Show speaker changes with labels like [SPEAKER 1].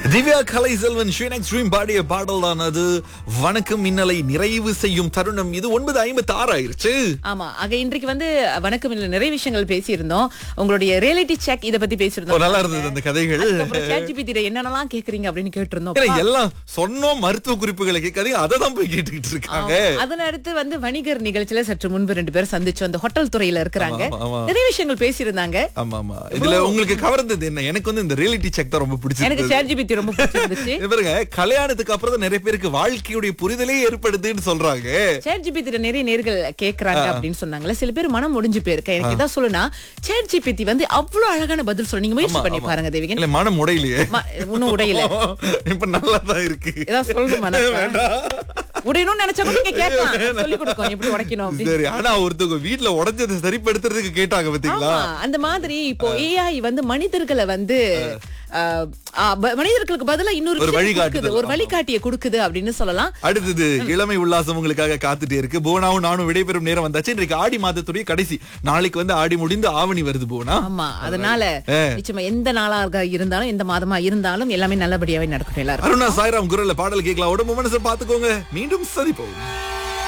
[SPEAKER 1] திவ்யா கலை செல்வன் ஷீனக் ஸ்ட்ரீம் பாடிய பாடல் தான் அது வணக்கம் மின்னலை நிறைவு செய்யும் தருணம் இது ஒன்பது ஐம்பத்தி ஆறு ஆயிருச்சு
[SPEAKER 2] ஆமா ஆக இன்றைக்கு வந்து வணக்கம் இல்ல நிறைய விஷயங்கள் பேசியிருந்தோம் உங்களுடைய ரியாலிட்டி செக் இத பத்தி
[SPEAKER 1] ஓ,
[SPEAKER 2] பேசியிருந்தோம்
[SPEAKER 1] நல்லா இருந்தது அந்த கதைகள்
[SPEAKER 2] ChatGPT ல என்னென்னலாம் கேக்குறீங்க அப்படின்னு கேட்டிருந்தோம்
[SPEAKER 1] ஏன்னா, எல்லாம் சொன்னோம் மருத்துவ குறிப்புகளை கேட்காதீங்க அதை தான் போய் கேட்டுக்கிட்டு இருக்காங்க
[SPEAKER 2] அதன் அடுத்து வந்து வணிகர் நிகழ்ச்சியில சற்று முன்பு ரெண்டு பேரும் சந்திச்சு அந்த ஹோட்டல் துறையில இருக்கிறாங்க
[SPEAKER 1] ஆமா, ஆமா.
[SPEAKER 2] நிறைய விஷயங்கள் பேசியிருந்தாங்க
[SPEAKER 1] ஆமா ஆமா இதுல உங்களுக்கு கவர்ந்தது என்ன எனக்கு வந்து இந்த ரியாலிட்டி செக் தான் ரொம்ப
[SPEAKER 2] எனக்கு
[SPEAKER 1] பிடிச்சிருக்கு
[SPEAKER 2] ChatGPT ரொம்ப பிடிச்சிருந்துச்சு
[SPEAKER 1] இது பாருங்க கல்யாணத்துக்கு அப்புறம் தான் நிறைய பேருக்கு வாழ்க்கையுடைய புரிதலே ஏற்படுதுன்னு சொல்றாங்க
[SPEAKER 2] ChatGPT ல நிறைய நேர்கள் கேக்குறாங்க அப்படின்னு சொன்னாங்கல்ல சில பேர் மனம் முடிஞ்சு போயிருக்கு எனக்கு இதான் சொல்லுனா ChatGPT வந்து அவ்வளவு அழகான பதில் சொல்ல நீங்க முயற்சி பண்ணி பாருங்க தேவிகன்
[SPEAKER 1] இல்ல மனம் உடையிலையே
[SPEAKER 2] ம- இன்னும் உடையில
[SPEAKER 1] இப்ப நல்லா தான் இருக்கு
[SPEAKER 2] ஏதாவது சொல்லணுமா உடையணும்னு நினைச்சா கூட நீங்க கேட்கலாம் சொல்லி கொடுக்கும் எப்படி உடைக்கணும் அப்படின்னு
[SPEAKER 1] சரி ஆனா ஒருத்தவங்க வீட்ல உடைஞ்சதை சரிப்படுத்துறதுக்கு கேட்டாங்க பாத்தீங்களா
[SPEAKER 2] ஆமா, அந்த மாதிரி இப்போ ஏஐ வந்து மனிதர்களை வந்து அஹ், அஹ், ப- மனிதர்களுக்கு பதிலா இன்னொரு
[SPEAKER 1] ஒரு
[SPEAKER 2] விஷயம்
[SPEAKER 1] வழிகாட்டுதல்,
[SPEAKER 2] கொடுக்குது, ஒரு வழிகாட்டியை கொடுக்குது அப்படின்னு சொல்லலாம்
[SPEAKER 1] அடுத்தது இளமை உல்லாசம் உங்களுக்காக காத்துட்டே இருக்கு போனாவும் நானும் விடைபெறும் நேரம் வந்தாச்சு இன்றைக்கு ஆடி மாதத்துடைய கடைசி நாளைக்கு வந்து ஆடி முடிந்து ஆவணி வருது போனா
[SPEAKER 2] ஆமா அதனால நிச்சயமா எந்த நாளாக இருந்தாலும் எந்த மாதமா இருந்தாலும் எல்லாமே நல்லபடியாவே நடக்கட்டும் எல்லாரும்
[SPEAKER 1] அருணா சாய்ராம் குரல்ல பாடல் கேட்கலாம் உடம்பு மனசை பாத்துக்கோங்க மீண்டும் சந்திப்போம்